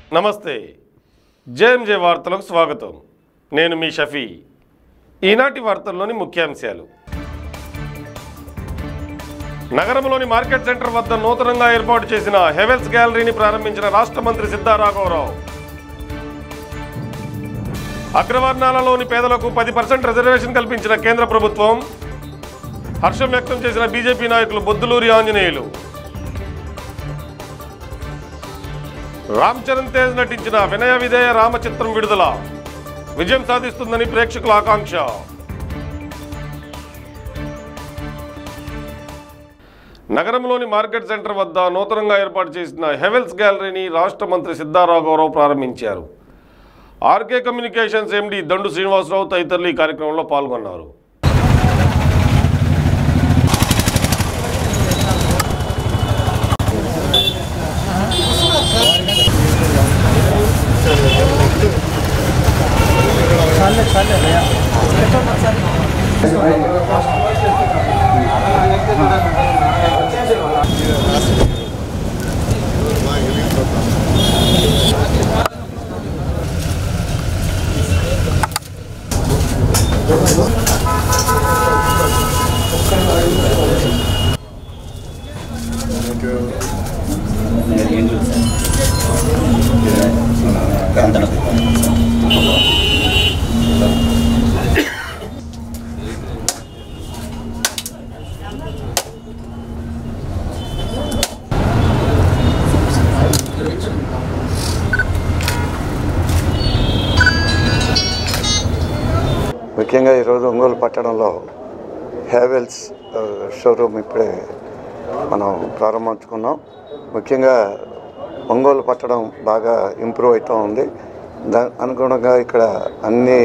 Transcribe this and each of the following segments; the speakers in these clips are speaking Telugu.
నమస్తే జేఎంజే వార్తలకు స్వాగతం నేను మీ షఫీ ఈనాటి వార్తల్లోని ముఖ్యాంశాలు నగరంలోని మార్కెట్ సెంటర్ వద్ద నూతనంగా ఏర్పాటు చేసిన హెవెల్స్ గ్యాలరీని ప్రారంభించిన రాష్ట్ర మంత్రి సిద్ధారాఘవరావు అగ్రవర్ణాలలోని పేదలకు పది పర్సెంట్ రిజర్వేషన్ కల్పించిన కేంద్ర ప్రభుత్వం హర్షం వ్యక్తం చేసిన బీజేపీ నాయకులు బొద్దులూరి ఆంజనేయులు రామ్ చరణ్ తేజ్ నటించిన వినయ విధేయ రామ చిత్రం విడుదల విజయం సాధిస్తుందని ప్రేక్షకుల ఆకాంక్ష నగరంలోని మార్కెట్ సెంటర్ వద్ద నూతనంగా ఏర్పాటు చేసిన హెవెల్స్ గ్యాలరీని రాష్ట్ర మంత్రి సిద్ధారాఘవరావు ప్రారంభించారు ఆర్కే కమ్యూనికేషన్స్ ఎండి దండు శ్రీనివాసరావు తదితరులు ఈ కార్యక్రమంలో పాల్గొన్నారు ముఖ్యంగా ఈరోజు ఒంగోలు పట్టణంలో హ్యావెల్స్ ఆ, షోరూమ్ ఇప్పుడే మనం ప్రారంభించుకున్నాం ముఖ్యంగా ఒంగోలు పట్టణం బాగా ఇంప్రూవ్ అవుతూ ఉంది దా అనుగుణంగా ఇక్కడ అన్ని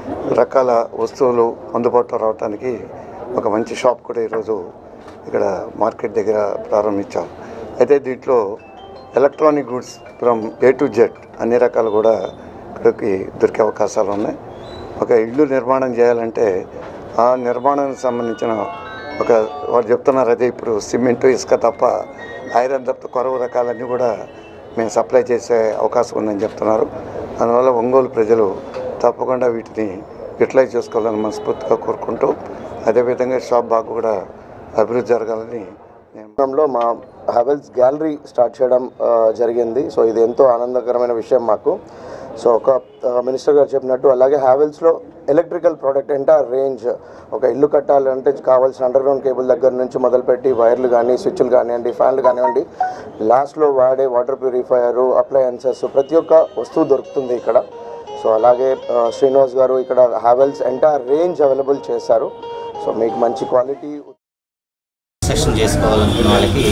రకాల వస్తువులు అందుబాటులో రావడానికి ఒక మంచి షాప్ కూడా ఈరోజు ఇక్కడ మార్కెట్ దగ్గర ప్రారంభించాం అయితే దీంట్లో electronic goods from A to Z అన్ని రకాలు కూడా ఇక్కడికి దొరికే అవకాశాలు ఉన్నాయి ఒక ఇల్లు నిర్మాణం చేయాలంటే ఆ నిర్మాణానికి సంబంధించిన ఒక వారు చెప్తున్నారు అదే ఇప్పుడు సిమెంట్ ఇసుక తప్ప ఐరన్ తప్ప కొరవ రకాలన్నీ కూడా మేము సప్లై చేసే అవకాశం ఉందని చెప్తున్నారు అందువల్ల ఒంగోలు ప్రజలు తప్పకుండా వీటిని యూటిలైజ్ చేసుకోవాలని మనస్ఫూర్తిగా కోరుకుంటూ అదేవిధంగా షాప్ బాగా కూడా అభివృద్ధి జరగాలని నేను లో మా హెవెల్స్ గ్యాలరీ స్టార్ట్ చేయడం ఆ, జరిగింది సో ఇది ఎంతో ఆనందకరమైన విషయం మాకు సో ఒక ఆ, మినిస్టర్ గారు చెప్పినట్టు అలాగే హ్యావెల్స్లో ఎలక్ట్రికల్ ప్రోడక్ట్ ఎంటైర్ రేంజ్ ఒక ఇల్లు కట్టాలంటే కావాల్సిన అండర్ గ్రౌండ్ కేబుల్ దగ్గర నుంచి మొదలుపెట్టి వైర్లు కానీ స్విచ్లు కానివ్వండి ఫ్యాన్లు కానివ్వండి లాస్ట్లో వాడే వాటర్ ప్యూరిఫైయర్ అప్లయన్సెస్ ప్రతి ఒక్క వస్తువు దొరుకుతుంది ఇక్కడ సో అలాగే ఆ, శ్రీనివాస్ గారు ఇక్కడ హ్యావెల్స్ ఎంటైర్ రేంజ్ అవైలబుల్ చేశారు సో మీకు మంచి క్వాలిటీ కన్స్ట్రక్షన్ చేసుకోవాలనుకున్న వాళ్ళకి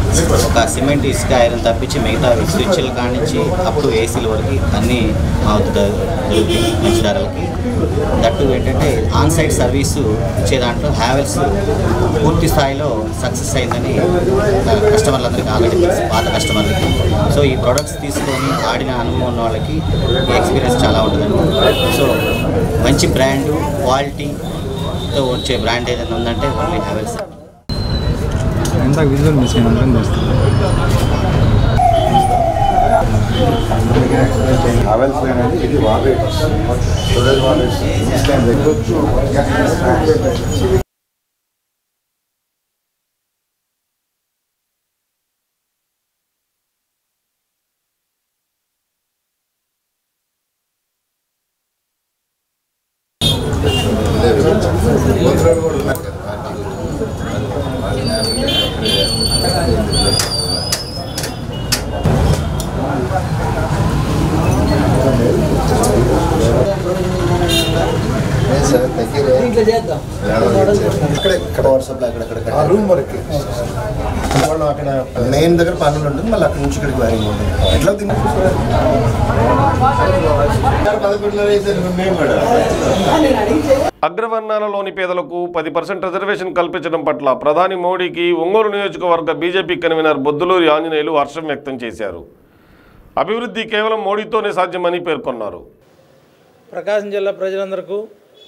ఒక సిమెంట్ ఇసుక ఐరన్ తప్పించి మిగతా స్విచ్లు కానించి అప్ టు ఏసీల వరకు అన్నీ మా వద్ద దొరుకుతాయి మంచి ధరలకి దట్టు ఏంటంటే ఆన్ సైట్ సర్వీసు ఇచ్చే దాంట్లో హ్యావెల్స్ పూర్తి స్థాయిలో సక్సెస్ అయిందని కస్టమర్లందరికీ ఆల్రెడీ తెలుసు పాత కస్టమర్లకి సో ఈ ప్రొడక్ట్స్ తీసుకొని ఆడిన అనుభవం ఉన్న వాళ్ళకి ఈ ఎక్స్పీరియన్స్ చాలా ఉంటుందండి సో మంచి బ్రాండ్ క్వాలిటీతో వచ్చే బ్రాండ్ ఏదైనా ఉందంటే ఓన్లీ హ్యావెల్స్ ఇందాక విజువల్ మిస్ అయిన అందరం చేస్తాం ట్రావెల్స్ అనేది ఇది వాలెట్ స్టోరేజ్ వాలెట్ పెట్టొచ్చు గోత్రాలు కూడా ఉన్నారు కదా సార్ దగ్గరే ఇక్కడ ఇక్కడ వాట్సాప్ లో అక్కడ ఆ రూమ్ వరకు వాళ్ళు అక్కడ మెయిన్ దగ్గర పనులు ఉంటుంది మళ్ళీ అక్కడ నుంచి ఇక్కడికి వైరింగ్ ఉంటుంది ఎట్లా తిన్నా పదకొండున్నర అయితే మేము కూడా అగ్రవర్ణాలలోని పేదలకు పది పర్సెంట్ రిజర్వేషన్ కల్పించడం పట్ల ప్రధాని మోడీకి ఒంగోలు నియోజకవర్గ బీజేపీ కన్వీనర్ బొద్దులూరి ఆంజనేయులు హర్షం వ్యక్తం చేశారు అభివృద్ధి కేవలం మోడీతోనే సాధ్యమని పేర్కొన్నారు ప్రకాశం జిల్లా ప్రజలందరికీ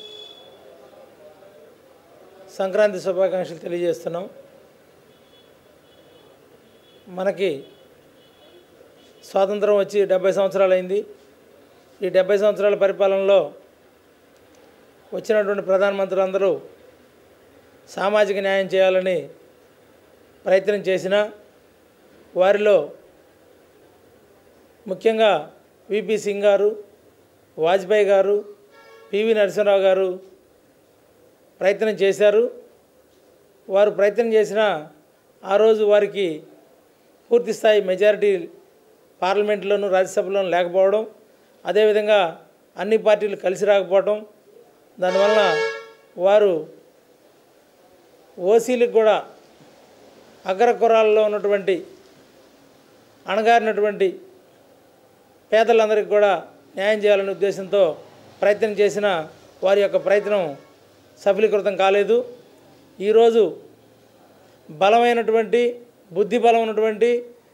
సంక్రాంతి శుభాకాంక్షలు తెలియజేస్తున్నాం మనకి స్వాతంత్రం వచ్చి డెబ్బై సంవత్సరాలైంది ఈ డెబ్బై సంవత్సరాల పరిపాలనలో వచ్చినటువంటి ప్రధానమంత్రులందరూ సామాజిక న్యాయం చేయాలని ప్రయత్నం చేసిన వారిలో ముఖ్యంగా విపి సింగ్ గారు వాజ్పేయి గారు పివి నరసింహరావు గారు ప్రయత్నం చేశారు వారు ప్రయత్నం చేసిన ఆ రోజు వారికి పూర్తి స్థాయి మెజారిటీ పార్లమెంట్లోనూ రాజ్యసభలోనూ లేకపోవడం అదేవిధంగా అన్ని పార్టీలు కలిసి రాకపోవడం దానివలన వారు ఓసీలకు కూడా అగ్రకురాల్లో ఉన్నటువంటి అణగారినటువంటి పేదలందరికీ కూడా న్యాయం చేయాలనే ఉద్దేశంతో ప్రయత్నం చేసిన వారి యొక్క ప్రయత్నం సఫలీకృతం కాలేదు ఈరోజు బలమైనటువంటి బుద్ధి బలం ఉన్నటువంటి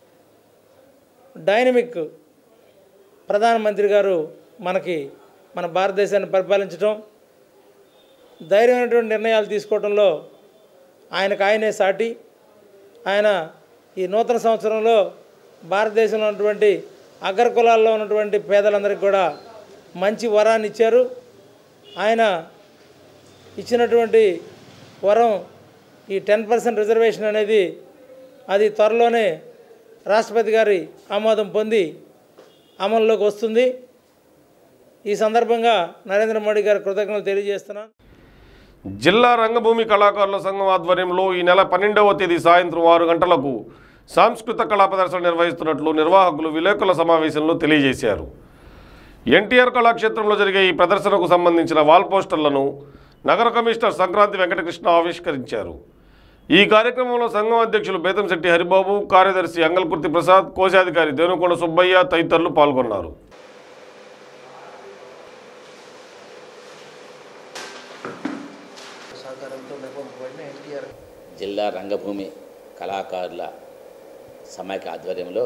డైనమిక్ ప్రధానమంత్రి గారు మనకి మన భారతదేశాన్ని పరిపాలించడం ధైర్యమైనటువంటి నిర్ణయాలు తీసుకోవడంలో ఆయనకు ఆయనే సాటి ఆయన ఈ నూతన సంవత్సరంలో భారతదేశంలో ఉన్నటువంటి అగ్ర కులాల్లో ఉన్నటువంటి పేదలందరికీ కూడా మంచి వరాన్ని ఇచ్చారు ఆయన ఇచ్చినటువంటి వరం ఈ టెన్ పర్సెంట్ రిజర్వేషన్ అనేది అది త్వరలోనే రాష్ట్రపతి గారి ఆమోదం పొంది అమల్లోకి వస్తుంది ఈ సందర్భంగా నరేంద్ర మోడీ గారి కృతజ్ఞతలు తెలియజేస్తున్నాను జిల్లా రంగభూమి కళాకారుల సంఘం ఆధ్వర్యంలో ఈ నెల పన్నెండవ తేదీ సాయంత్రం ఆరు గంటలకు సాంస్కృతిక కళా ప్రదర్శన నిర్వహిస్తున్నట్లు నిర్వాహకులు విలేకరుల సమావేశంలో తెలియజేశారు ఎన్టీఆర్ కళాక్షేత్రంలో జరిగే ఈ ప్రదర్శనకు సంబంధించిన వాల్ పోస్టర్లను నగర కమిషనర్ సంక్రాంతి వెంకటకృష్ణ ఆవిష్కరించారు ఈ కార్యక్రమంలో సంఘం అధ్యక్షులు బేతంశెట్టి హరిబాబు కార్యదర్శి అంగల్కుర్తి ప్రసాద్ కోశాధికారి దేనుకొండ సుబ్బయ్య తదితరులు పాల్గొన్నారు జిల్లా రంగభూమి కళాకారుల సమైక్య ఆధ్వర్యంలో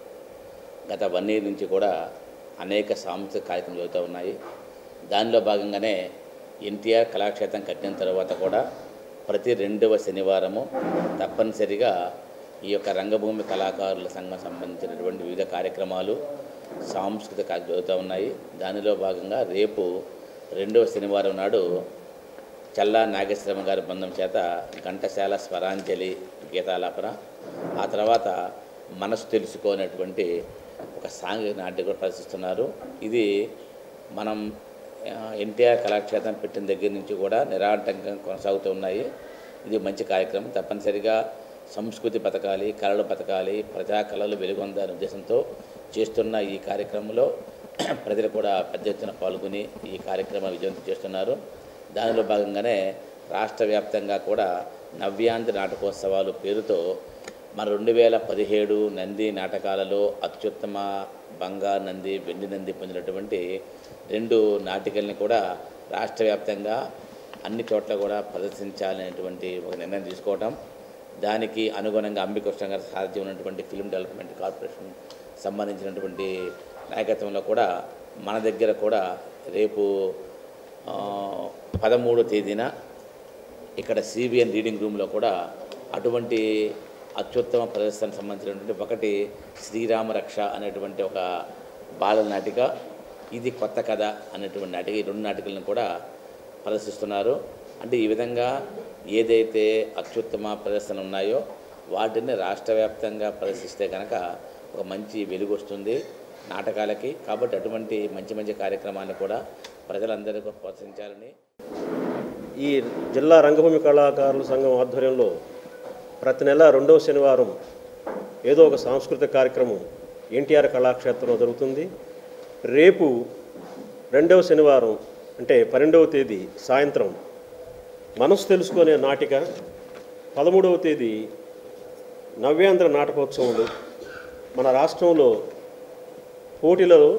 గత వన్ ఇయర్ నుంచి కూడా అనేక సాంస్కృతిక కార్యక్రమాలు జరుగుతూ ఉన్నాయి దానిలో భాగంగానే ఎన్టీఆర్ కళాక్షేత్రం కట్టిన తర్వాత కూడా ప్రతి రెండవ శనివారము తప్పనిసరిగా ఈ యొక్క రంగభూమి కళాకారుల సంఘం సంబంధించినటువంటి వివిధ కార్యక్రమాలు సాంస్కృతిక కార్యక్రమాలు జరుగుతూ ఉన్నాయి దానిలో భాగంగా రేపు రెండవ శనివారం నాడు చల్లా నాగేశ్వరమ్మ గారి బృందం చేత ఘంటశాల స్వరాంజలి గీతాలాపన ఆ తర్వాత మనసు తెలుసుకోనటువంటి ఒక సాంఘిక నాట్యం కూడా ప్రదర్శిస్తున్నారు ఇది మనం ఎన్టీఆర్ కళాక్షేత్రం పెట్టిన దగ్గర నుంచి కూడా నిరాటంకంగా కొనసాగుతూ ఉన్నాయి ఇది మంచి కార్యక్రమం తప్పనిసరిగా సంస్కృతి బతకాలి కళలు బతకాలి ప్రజా కళలు వెలుగొందాలనే ఉద్దేశంతో చేస్తున్న ఈ కార్యక్రమంలో ప్రజలు కూడా పెద్ద ఎత్తున పాల్గొని ఈ కార్యక్రమం విజయవంతం చేస్తున్నారు దానిలో భాగంగానే రాష్ట్ర వ్యాప్తంగా కూడా నవ్యాంధ్ర నాటకోత్సవాలు పేరుతో మన రెండు వేల పదిహేడు నంది నాటకాలలో అత్యుత్తమ బంగారు నంది వెండి నంది పొందినటువంటి రెండు నాటికల్ని కూడా రాష్ట్ర వ్యాప్తంగా అన్ని చోట్ల కూడా ప్రదర్శించాలనేటువంటి ఒక నిర్ణయం తీసుకోవటం దానికి అనుగుణంగా అంబికృష్ణ గారి సారథ్యం ఉన్నటువంటి ఫిల్మ్ డెవలప్మెంట్ కార్పొరేషన్ సంబంధించినటువంటి నాయకత్వంలో కూడా మన దగ్గర కూడా రేపు ఆ, పదమూడో తేదీన ఇక్కడ సిబిఎన్ రీడింగ్ రూమ్లో కూడా అటువంటి అత్యుత్తమ ప్రదర్శనకు సంబంధించినటువంటి ఒకటి శ్రీరామ రక్ష అనేటువంటి ఒక బాలల నాటిక ఇది కొత్త కథ అనేటువంటి నాటిక ఈ రెండు నాటికలను కూడా ప్రదర్శిస్తున్నారు అంటే ఈ విధంగా ఏదైతే అత్యుత్తమ ప్రదర్శనలు ఉన్నాయో వాటిని రాష్ట్ర వ్యాప్తంగా ప్రదర్శిస్తే కనుక ఒక మంచి వెలుగు వస్తుంది నాటకాలకి కాబట్టి అటువంటి మంచి మంచి కార్యక్రమాన్ని కూడా ప్రజలందరూ కూడా ప్రోత్సహించాలని ఈ జిల్లా రంగభూమి కళాకారుల సంఘం ఆధ్వర్యంలో ప్రతి నెల రెండవ శనివారం ఏదో ఒక సాంస్కృతిక కార్యక్రమం ఎన్టీఆర్ కళాక్షేత్రంలో జరుగుతుంది రేపు రెండవ శనివారం అంటే పన్నెండవ తేదీ సాయంత్రం మనసు తెలుసుకునే నాటిక పదమూడవ తేదీ నవ్యాంధ్ర నాటకోత్సవంలో మన రాష్ట్రంలో పోటీలలో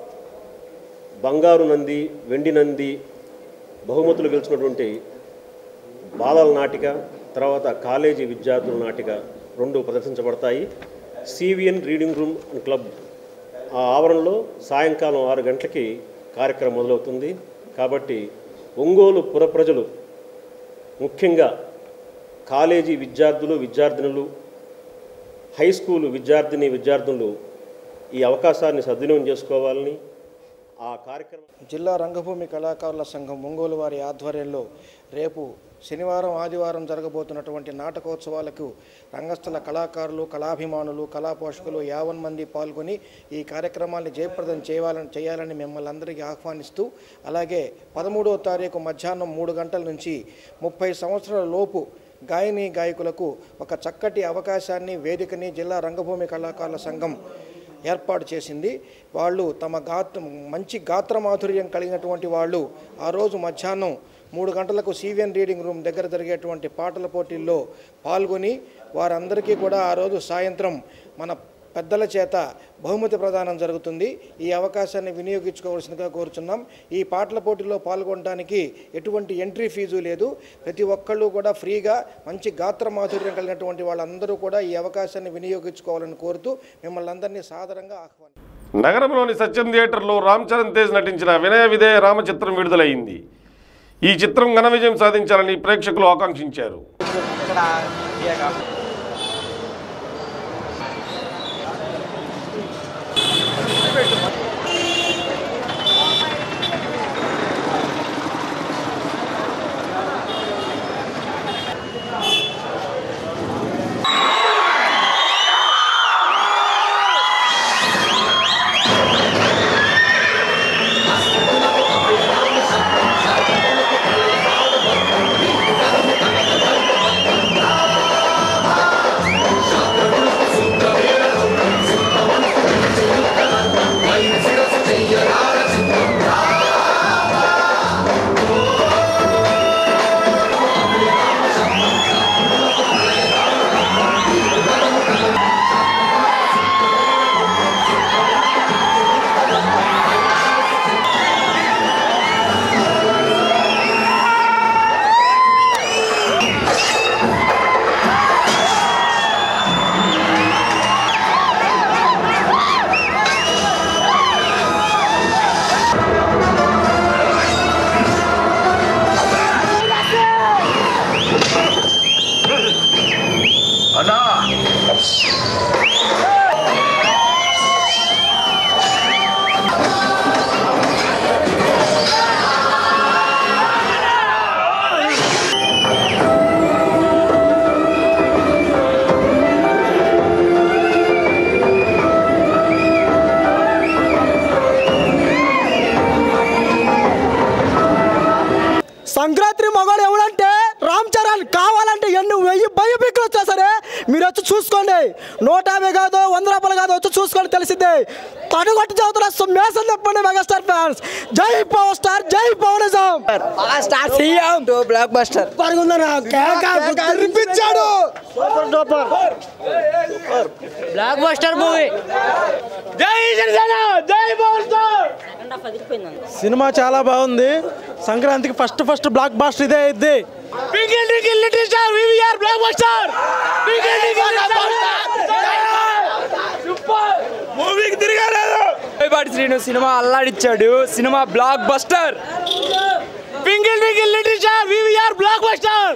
బంగారు నంది వెండి నంది బహుమతులు గెలిచినటువంటి బాలల నాటిక తర్వాత కాలేజీ విద్యార్థుల నాటిక రెండు ప్రదర్శించబడతాయి CVN reading room and club ఆ ఆవరణలో సాయంకాలం ఆరు గంటలకి కార్యక్రమం మొదలవుతుంది కాబట్టి ఒంగోలు పుర ప్రజలు ముఖ్యంగా కాలేజీ విద్యార్థులు విద్యార్థినులు హై స్కూల్ విద్యార్థిని విద్యార్థులు ఈ అవకాశాన్ని సద్వినియోగం చేసుకోవాలని ఆ కార్యక్రమం జిల్లా రంగభూమి కళాకారుల సంఘం ఒంగోలు వారి ఆధ్వర్యంలో రేపు శనివారం ఆదివారం జరగబోతున్నటువంటి నాటకోత్సవాలకు రంగస్థల కళాకారులు కళాభిమానులు కళా పోషకులు యావన్ మంది పాల్గొని ఈ కార్యక్రమాన్ని జయప్రదం చేయాలని చేయాలని మిమ్మల్ని అందరికీ ఆహ్వానిస్తూ అలాగే పదమూడవ తారీఖు మధ్యాహ్నం మూడు గంటల నుంచి ముప్పై సంవత్సరాల లోపు గాయని గాయకులకు ఒక చక్కటి అవకాశాన్ని వేదికని జిల్లా రంగభూమి కళాకారుల సంఘం ఏర్పాటు చేసింది వాళ్ళు తమ గాత్ర మంచి గాత్ర మాధుర్యం కలిగినటువంటి వాళ్ళు ఆ రోజు మధ్యాహ్నం మూడు గంటలకు సివిఎన్ రీడింగ్ రూమ్ దగ్గర జరిగేటువంటి పాటల పోటీల్లో పాల్గొని వారందరికీ కూడా ఆ రోజు సాయంత్రం మన పెద్దల చేత బహుమతి ప్రదానం జరుగుతుంది ఈ అవకాశాన్ని వినియోగించుకోవాల్సిందిగా కోరుచున్నాం ఈ పాటల పోటీలో పాల్గొనడానికి ఎటువంటి ఎంట్రీ ఫీజు లేదు ప్రతి ఒక్కళ్ళు కూడా ఫ్రీగా మంచి గాత్ర మాధుర్యం కలిగినటువంటి వాళ్ళందరూ కూడా ఈ అవకాశాన్ని వినియోగించుకోవాలని కోరుతూ మిమ్మల్ని అందరినీ సాదరంగా ఆహ్వానిస్తున్నాం నగరంలోని సత్యం థియేటర్లో రామ్ చరణ్ తేజ్ నటించిన వినయ విధేయ రామ చిత్రం విడుదలైంది ఈ చిత్రం ఘన విజయం సాధించాలని ప్రేక్షకులు ఆకాంక్షించారు సంక్రాంతి మగవాడు ఎవడంటే రామ్ చరణ్ కావాలంటే ఎన్ని వెయ్యి భయ పిక్కులు వచ్చా సరే మీరు వచ్చి చూసుకోండి నూట యాభై కాదు వంద రూపాయలు కాదు వచ్చి చూసుకోండి తెలిసిందే తడుగొట్టి చదువుతున్న మేసం చెప్పండి మెగాస్టార్ ఫ్యాన్స్ జై పవర్ స్టార్ జై పవనిజం స్టార్ సీఎం బ్లాక్ బస్టర్ కనిపించాడు super super blockbuster movie జై జనసేన జై పవర్ స్టార్ సినిమా చాలా బాగుంది సంక్రాంతికి ఫస్ట్ ఫస్ట్ బ్లాక్ బాస్టర్ ఇదే అయింది మూవీకి తిరగలేదు బయపాటి శ్రీను సినిమా అల్లాడిచ్చాడు సినిమా బ్లాక్ బస్టర్ పింగిల్ పింగిల్ little star VVR blockbuster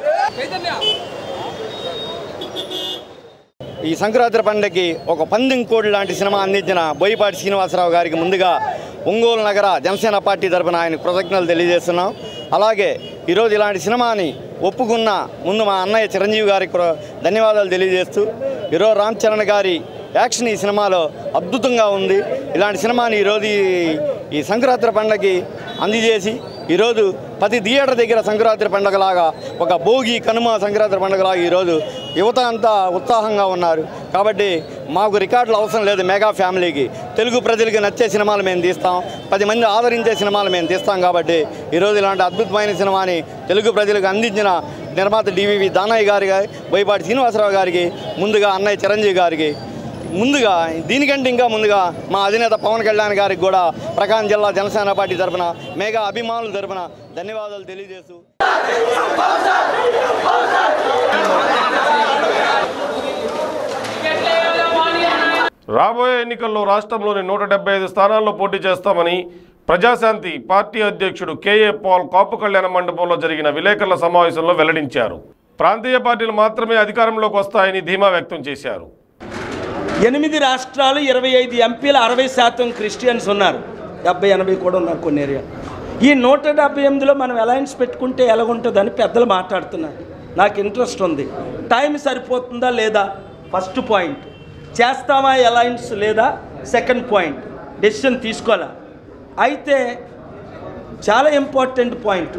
ఈ సంక్రాంతి పండుగకి ఒక పందెం కోడి లాంటి సినిమా అందించిన బోయపాటి శ్రీనివాసరావు గారికి ముందుగా ఒంగోలు నగర జనసేన పార్టీ తరపున ఆయన కృతజ్ఞతలు తెలియజేస్తున్నాం అలాగే ఈరోజు ఇలాంటి సినిమాని ఒప్పుకున్న ముందు మా అన్నయ్య చిరంజీవి గారికి కూడా ధన్యవాదాలు తెలియజేస్తూ ఈరోజు రామ్ చరణ్ గారి యాక్షన్ ఈ సినిమాలో అద్భుతంగా ఉంది ఇలాంటి సినిమాని ఈరోజు ఈ- ఈ సంక్రాంతి పండుగకి అందజేసి ఈరోజు ప్రతి థియేటర్ దగ్గర సంక్రాంతి పండుగలాగా ఒక భోగి కనుమ సంక్రాంతి పండుగలాగా ఈరోజు యువత అంతా ఉత్సాహంగా ఉన్నారు కాబట్టి మాకు రికార్డులు అవసరం లేదు మెగా ఫ్యామిలీకి తెలుగు ప్రజలకి నచ్చే సినిమాలు మేము తీస్తాం పది మంది ఆదరించే సినిమాలు మేము తీస్తాం కాబట్టి ఈరోజు ఇలాంటి అద్భుతమైన సినిమాని తెలుగు ప్రజలకు అందించిన నిర్మాత డివివి దానయ్య గారికి బోయపాటి శ్రీనివాసరావు గారికి ముందుగా అన్నయ్య చిరంజీవి గారికి ముందుగా దీనికంటే ఇంకా ముందుగా మా అధినేత పవన్ కళ్యాణ్ గారికి కూడా ప్రకాశం జిల్లా జనసేన పార్టీ తరఫున మేఘా అభిమానుల తరఫున ధన్యవాదాలు తెలియజేస్తూ రాబోయే ఎన్నికల్లో రాష్ట్రంలోని నూట డెబ్బై ఐదు స్థానాల్లో పోటీ చేస్తామని ప్రజాశాంతి పార్టీ అధ్యక్షుడు కేఏ పాల్ కాపు కళ్యాణ మండపంలో జరిగిన విలేకరుల సమావేశంలో వెల్లడించారు ప్రాంతీయ పార్టీలు మాత్రమే అధికారంలోకి వస్తాయని ధీమా వ్యక్తం చేశారు ఎనిమిది రాష్ట్రాలు ఇరవై ఐదు ఎంపీలు అరవై శాతం క్రిస్టియన్స్ ఉన్నారు డెబ్బై ఎనభై కూడా ఉన్నారు కొన్ని ఏరియా ఈ నూట డెబ్బై ఎనిమిదిలో మనం అలయన్స్ పెట్టుకుంటే ఎలాగుంటుందని పెద్దలు మాట్లాడుతున్నారు నాకు ఇంట్రెస్ట్ ఉంది టైం సరిపోతుందా లేదా ఫస్ట్ పాయింట్ చేస్తామా అలయన్స్ లేదా సెకండ్ పాయింట్ డెసిషన్ తీసుకోవాలా అయితే చాలా ఇంపార్టెంట్ పాయింట్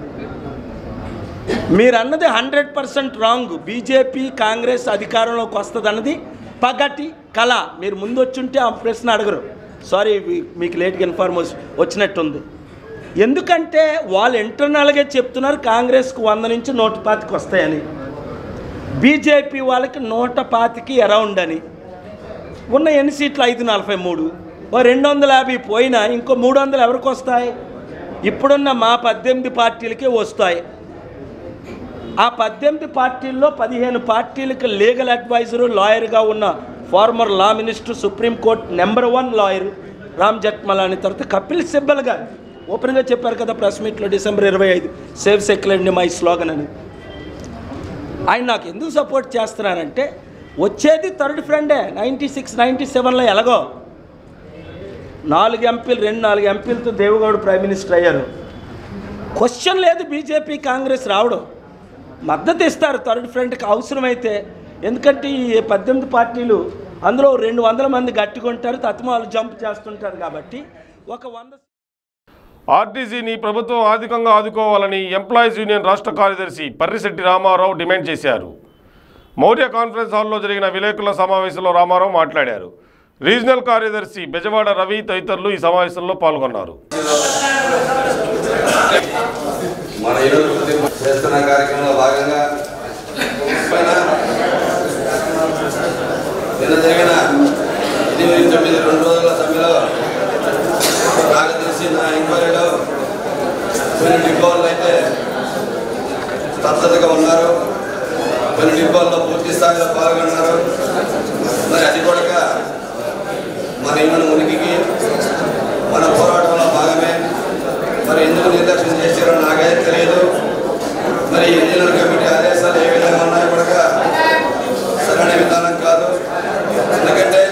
మీరు అన్నది hundred percent wrong BJP Congress అధికారంలోకి వస్తుంది అన్నది పగటి కళ మీరు ముందు వచ్చుంటే ఆ ప్రశ్న అడగరు సారీ మీకు లేట్గా ఇన్ఫర్మేషన్ వచ్చినట్టుంది ఎందుకంటే వాళ్ళు ఇంటర్నల్గా చెప్తున్నారు కాంగ్రెస్కి వంద నుంచి నూట పాతికి వస్తాయని బీజేపీ వాళ్ళకి నూట పాతికి అరౌండ్ అని ఉన్న ఎన్ని సీట్లు ఐదు నలభై మూడు ఓ రెండు వందల యాభై పోయినా ఇంకో మూడు వందలు ఎవరికి వస్తాయి ఇప్పుడున్న మా పద్దెనిమిది పార్టీలకే వస్తాయి ఆ పద్దెనిమిది పార్టీల్లో పదిహేను పార్టీలకు లీగల్ అడ్వైజరు లాయర్గా ఉన్న former law minister supreme court number one lawyer Ram Jethmalani తర్వాత కపిల్ సిబ్బల్ గారు ఓపెన్గా చెప్పారు కదా ప్రెస్ మీట్లో డిసెంబర్ ఇరవై ఐదు సేవ్ సెక్యులర్ మై స్లోగన్ అని ఆయన నాకు ఎందుకు సపోర్ట్ చేస్తున్నారంటే వచ్చేది థర్డ్ ఫ్రెండే నైంటీ సిక్స్ నైంటీ సెవెన్లో ఎలాగో నాలుగు ఎంపీలు రెండు నాలుగు ఎంపీలతో దేవగౌడ ప్రైమ్ మినిస్టర్ అయ్యారు క్వశ్చన్ లేదు బీజేపీ కాంగ్రెస్ రావడం మద్దతు ఇస్తారు థర్డ్ ఫ్రంట్కి అవసరమైతే ఎందుకంటే ఈ పద్దెనిమిది పార్టీలు అందులో రెండు వందల మంది గట్టుకుంటారు తత్మాలు జంప్ చేస్తుంటారు కాబట్టి ఒక వంద ఆర్టీసీని ప్రభుత్వం ఆర్థికంగా ఆదుకోవాలని ఎంప్లాయీస్ యూనియన్ రాష్ట్ర కార్యదర్శి పర్రిశెట్టి రామారావు డిమాండ్ చేశారు మౌర్య కాన్ఫరెన్స్ హాల్లో జరిగిన విలేకరుల సమావేశంలో రామారావు మాట్లాడారు రీజనల్ కార్యదర్శి బెజవాడ రవి తదితరులు ఈ సమావేశంలో పాల్గొన్నారు మన ఈరోజు చేస్తున్న కార్యక్రమంలో భాగంగా నిన్న జరిగిన ఎనిమిది తొమ్మిది రెండు రోజుల సమ్మెలో నాకు తెలిసిన ఎంక్వైరీలో కొన్ని డిపోలు అయితే తత్సతగా ఉన్నారు కొన్ని డిపోల్లో పూర్తి స్థాయిలో పాల్గొన్నారు మరి అది కూడా మన ఇమ్మని ఉనికికి మన పోరాటంలో భాగమే మరి ఎందుకు నిర్లక్ష్యం చేశారో నాకైతే తెలియదు మరి ఇంజనీర్ కమిటీ ఆదేశాలు ఏ విధంగా ఉన్నాయో కూడా సరైన విధానం కాదు ఎందుకంటే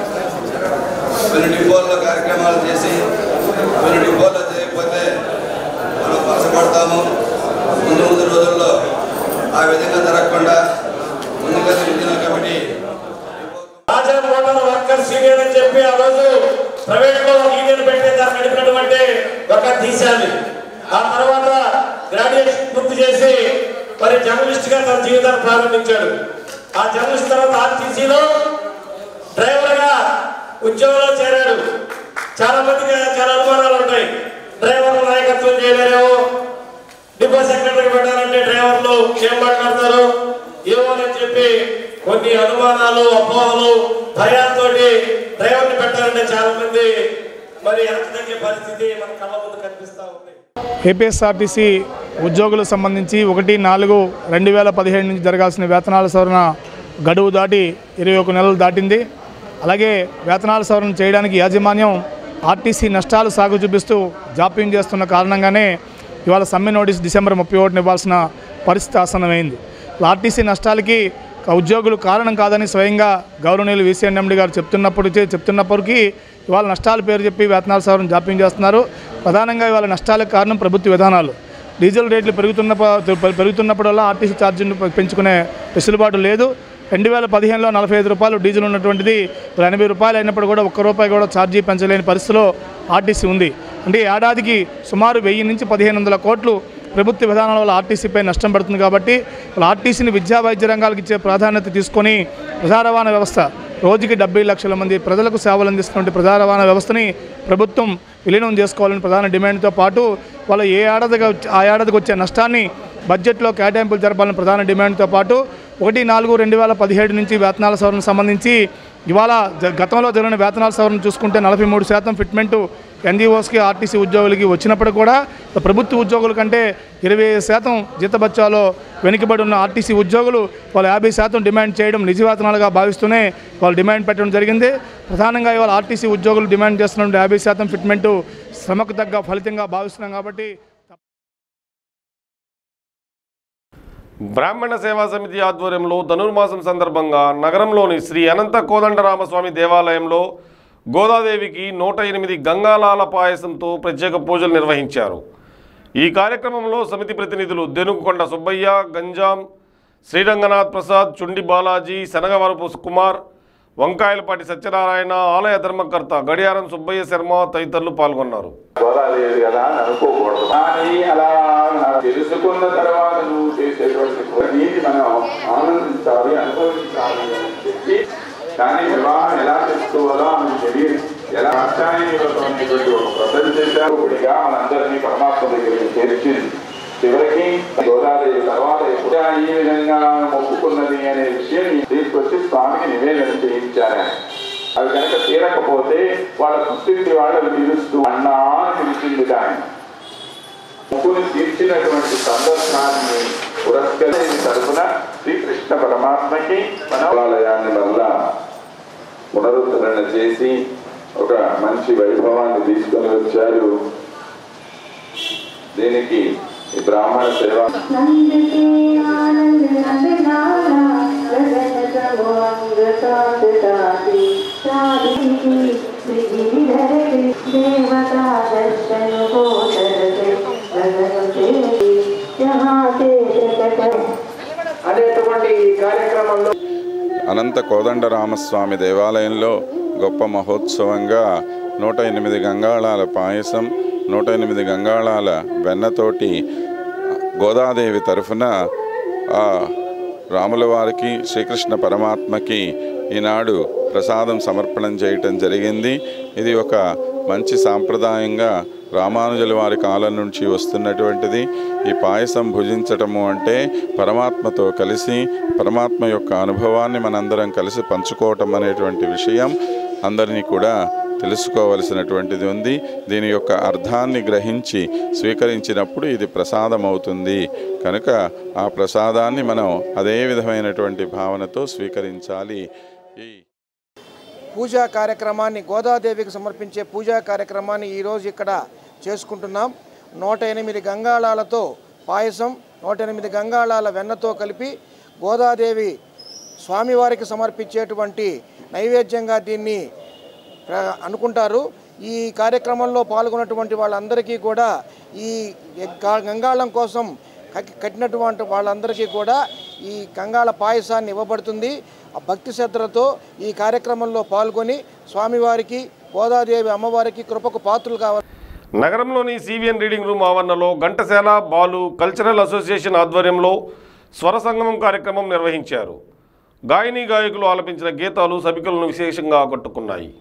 కొన్ని డిపోల్లో కార్యక్రమాలు చేసి కొన్ని డిపోల్లో చేయకపోతే మనం పరసపడతాము ముందు ముందు రోజుల్లో ఆ విధంగా జరగకుండా ముందుగా engineer committee Raja motor workers union అని చెప్పి ఆ రోజు ప్రైవేట్ లో ఒక యూనియన్ పెట్టే దాన్ని నడిపినటువంటి ఒక తీశాలి ఆ తర్వాత గ్రాడ్యుయేషన్ పూర్తి చేసి మరి జర్నలిస్ట్ గా తన జీవితాన్ని ప్రారంభించాడు ఆ జర్నలిస్ట్ తర్వాత ఆర్టీసీలో డ్రైవర్ గా ఉద్యోగంలో చేరాడు చాలా మందికి చాలా అనుమానాలు ఉంటాయి డ్రైవర్లు నాయకత్వం చేయలేరేమో డిపో సెక్రటరీ పెట్టాలంటే డ్రైవర్లు ఏం మాట్లాడతారు ఏమో అని చెప్పి కొన్ని అనుమానాలు అపోహలు భయాలతో డ్రైవర్ని పెట్టాలంటే చాలా మంది మరి ఎంత తగ్గే పరిస్థితి మన కళ్ళ ముందు కనిపిస్తా ఉంది ఏపీఎస్ఆర్టీసీ ఉద్యోగులకు సంబంధించి ఒకటి నాలుగు రెండు వేల పదిహేడు నుంచి జరగాల్సిన వేతనాల సవరణ గడువు దాటి ఇరవై ఒక నెలలు దాటింది అలాగే వేతనాల సవరణ చేయడానికి యాజమాన్యం ఆర్టీసీ నష్టాలు సాగు చూపిస్తూ జాప్యం చేస్తున్న కారణంగానే ఇవాళ సమ్మె నోటీస్ డిసెంబర్ ముప్పై ఒకటిని ఇవ్వాల్సిన పరిస్థితి ఆసన్నమైంది ఆర్టీసీ నష్టాలకి ఉద్యోగులు కారణం కాదని స్వయంగా గౌరవనీయులు వీసీఎన్ఎండి గారు చెప్తున్నప్పుడు చెప్తున్నప్పటికీ ఇవాళ నష్టాల పేరు చెప్పి వేతనాల సవరణ జాప్యం చేస్తున్నారు ప్రధానంగా ఇవాళ నష్టాలకు కారణం ప్రభుత్వ విధానాలు డీజిల్ రేట్లు పెరుగుతున్న పెరుగుతున్నప్పుడల్లా ఆర్టీసీ ఛార్జీలు పెంచుకునే వెసులుబాటు లేదు రెండు వేల పదిహేనులో నలభై ఐదు రూపాయలు డీజిల్ ఉన్నటువంటిది ఇప్పుడు ఎనభై రూపాయలు అయినప్పుడు కూడా ఒక్క రూపాయి కూడా ఛార్జీ పెంచలేని పరిస్థితిలో ఆర్టీసీ ఉంది అంటే ఏడాదికి సుమారు వెయ్యి నుంచి పదిహేను వందల కోట్లు ప్రభుత్వ విధానాల వల్ల ఆర్టీసీపై నష్టం పడుతుంది కాబట్టి వాళ్ళు ఆర్టీసీని విద్యా వైద్య రంగాలకు ఇచ్చే ప్రాధాన్యత తీసుకొని ప్రజా రవాణా వ్యవస్థ రోజుకి డెబ్బై లక్షల మంది ప్రజలకు సేవలు అందిస్తున్నటువంటి ప్రజా రవాణా వ్యవస్థని ప్రభుత్వం విలీనం చేసుకోవాలని ప్రధాన డిమాండ్తో పాటు వాళ్ళు ఏ ఏడాదిగా ఆ ఏడాదికి వచ్చే నష్టాన్ని బడ్జెట్లో కేటాయింపులు జరపాలని ప్రధాన డిమాండ్తో పాటు ఒకటి నాలుగు రెండు వేల పదిహేడు నుంచి వేతనాల సవరణ సంబంధించి ఇవాళ జ- గతంలో జరిగిన వేతనాల సవరణ చూసుకుంటే నలభై మూడు శాతం ఫిట్మెంటు ఎన్జిఓస్కి ఆర్టీసీ ఉద్యోగులకి వచ్చినప్పుడు కూడా ప్రభుత్వ ఉద్యోగుల కంటే ఇరవై శాతం జీతబత్యాలో వెనుకబడి ఉన్న ఆర్టీసీ ఉద్యోగులు వాళ్ళు యాభై శాతం డిమాండ్ చేయడం నిజ వేతనాలుగా భావిస్తూనే వాళ్ళు డిమాండ్ పెట్టడం జరిగింది ప్రధానంగా ఇవాళ ఆర్టీసీ ఉద్యోగులు డిమాండ్ చేస్తున్న యాభై శాతం ఫిట్మెంటు శ్రమకు తగ్గ ఫలితంగా భావిస్తున్నాం కాబట్టి బ్రాహ్మణ సేవా సమితి ఆధ్వర్యంలో ధనుర్మాసం సందర్భంగా నగరంలోని శ్రీ అనంత కోదండరామస్వామి దేవాలయంలో గోదాదేవికి నూట ఎనిమిది గంగాలాల పాయసంతో ప్రత్యేక పూజలు నిర్వహించారు ఈ కార్యక్రమంలో సమితి ప్రతినిధులు దెనుకొండ సుబ్బయ్య గంజాం శ్రీరంగనాథ్ ప్రసాద్ చుండి బాలాజీ శనగవరపు కుమార్ వంకాయలపాటి సత్యనారాయణ ఆలయ ధర్మకర్త గడియారం సుబ్బయ్య శర్మ తదితరులు పాల్గొన్నారు గోదాదేవి కదా అని అనుకోకూడదు కానీ అలా తెలుసుకున్న తర్వాత నువ్వు చేసేటువంటి నీటి మనం ఆనందించాలి అనుభవించాలి అని చెప్పి కానీ వివాహం ఎలా చేసుకోవాలో ఆమెకు తెలియదు ఎలా అర్థాయనితో అనేటువంటి ఒక పద్ధతి చేశారు ఇప్పుడుగా మనందరినీ పరమాత్మ దగ్గరికి చేర్చింది చివరికి గోదాదేవి తర్వాత ఎప్పుడు ఈ విధంగా మొక్కుకున్నది అనే విషయం తీసుకొచ్చి స్వామికి నివేదన చేయించారు ఆయన. అవి కనుక తీరకపోతే వాళ్ళ పుట్టింటి వాళ్ళని పిలుస్తూ అన్నా అని పిలిచింది ఆయన ముక్కుని తీర్చినటువంటి సందర్భాన్ని పురస్కరించి తరఫున శ్రీకృష్ణ పరమాత్మకి మనోలయాన్ని వల్ల పునరుద్ధరణ చేసి ఒక మంచి వైభవాన్ని తీసుకొని వచ్చారు దీనికి ఈ బ్రాహ్మణ సేవ అనేటువంటి ఈ కార్యక్రమంలో అనంత కోదండరామస్వామి దేవాలయంలో గొప్ప మహోత్సవంగా నూట ఎనిమిది గంగాళాల పాయసం నూట ఎనిమిది గంగాళాల వెన్నతోటి గోదాదేవి తరఫున ఆ రాముల వారికి శ్రీకృష్ణ పరమాత్మకి ఈనాడు ప్రసాదం సమర్పణం చేయటం జరిగింది ఇది ఒక మంచి సాంప్రదాయంగా రామానుజుల వారి కాలం నుంచి వస్తున్నటువంటిది ఈ పాయసం భుజించటము అంటే పరమాత్మతో కలిసి పరమాత్మ యొక్క అనుభవాన్ని మనందరం కలిసి పంచుకోవటం అనేటువంటి విషయం అందరినీ కూడా తెలుసుకోవలసినటువంటిది ఉంది దీని యొక్క అర్థాన్ని గ్రహించి స్వీకరించినప్పుడు ఇది ప్రసాదం అవుతుంది కనుక ఆ ప్రసాదాన్ని మనం అదే విధమైనటువంటి భావనతో స్వీకరించాలి ఈ పూజా కార్యక్రమాన్ని గోదాదేవికి సమర్పించే పూజా కార్యక్రమాన్ని ఈరోజు ఇక్కడ చేసుకుంటున్నాం నూట ఎనిమిది గంగాళాలతో పాయసం నూట ఎనిమిది గంగాళాల వెన్నతో కలిపి గోదాదేవి స్వామివారికి సమర్పించేటువంటి నైవేద్యంగా దీన్ని ప్ర- అనుకుంటారు ఈ కార్యక్రమంలో పాల్గొన్నటువంటి వాళ్ళందరికీ కూడా ఈ గా- గంగాళం కోసం కట్టి- కట్టినటువంటి వాళ్ళందరికీ కూడా ఈ గంగాళ పాయసాన్ని ఇవ్వబడుతుంది ఆ భక్తి శ్రద్ధలతో ఈ కార్యక్రమంలో పాల్గొని స్వామివారికి గోదాదేవి అమ్మవారికి కృపకు పాత్రలు కావాలి నగరంలోని సివిఎన్ రీడింగ్ రూమ్ ఆవరణలో ఘంటసాల బాలు కల్చరల్ అసోసియేషన్ ఆధ్వర్యంలో స్వర సంగమం కార్యక్రమం నిర్వహించారు గాయని గాయకులు ఆలపించిన గీతాలు సభికులను విశేషంగా ఆకట్టుకున్నాయి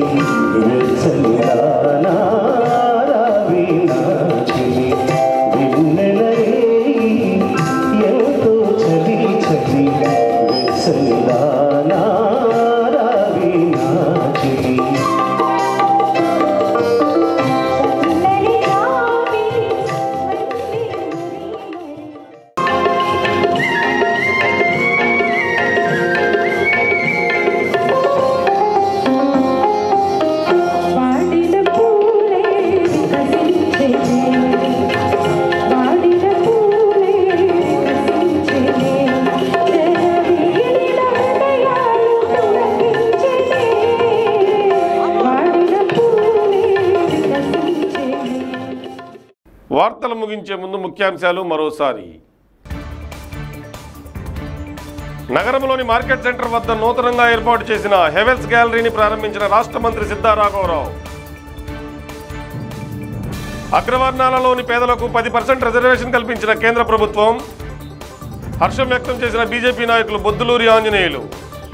వెచ్చని రానా రావి నా చిలి వార్తలు ముగించే ముందు ముఖ్యాంశాలు మరోసారి నగరంలోని మార్కెట్ సెంటర్ వద్ద నూతనంగా ఏర్పాటు చేసిన హెవెల్స్ గ్యాలరీని ప్రారంభించిన రాష్ట్ర మంత్రి సిద్ధారాఘవరావు అగ్రవర్ణాలలోని పేదలకు పది పర్సెంట్ రిజర్వేషన్ కల్పించిన కేంద్ర ప్రభుత్వం హర్షం వ్యక్తం చేసిన బీజేపీ నాయకులు బొద్దులూరి ఆంజనేయులు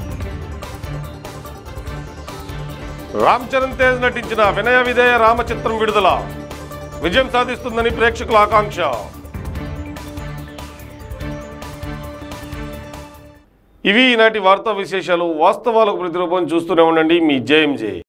రామ్ చరణ్ తేజ్ నటించిన వినయ విధేయ రామ చిత్రం విడుదల విజయం సాధిస్తుందని ప్రేక్షకుల ఆకాంక్ష ఇవి ఈనాటి వార్తా విశేషాలు వాస్తవాలకు ప్రతిరూపం చూస్తూనే ఉండండి మీ జేఎంజే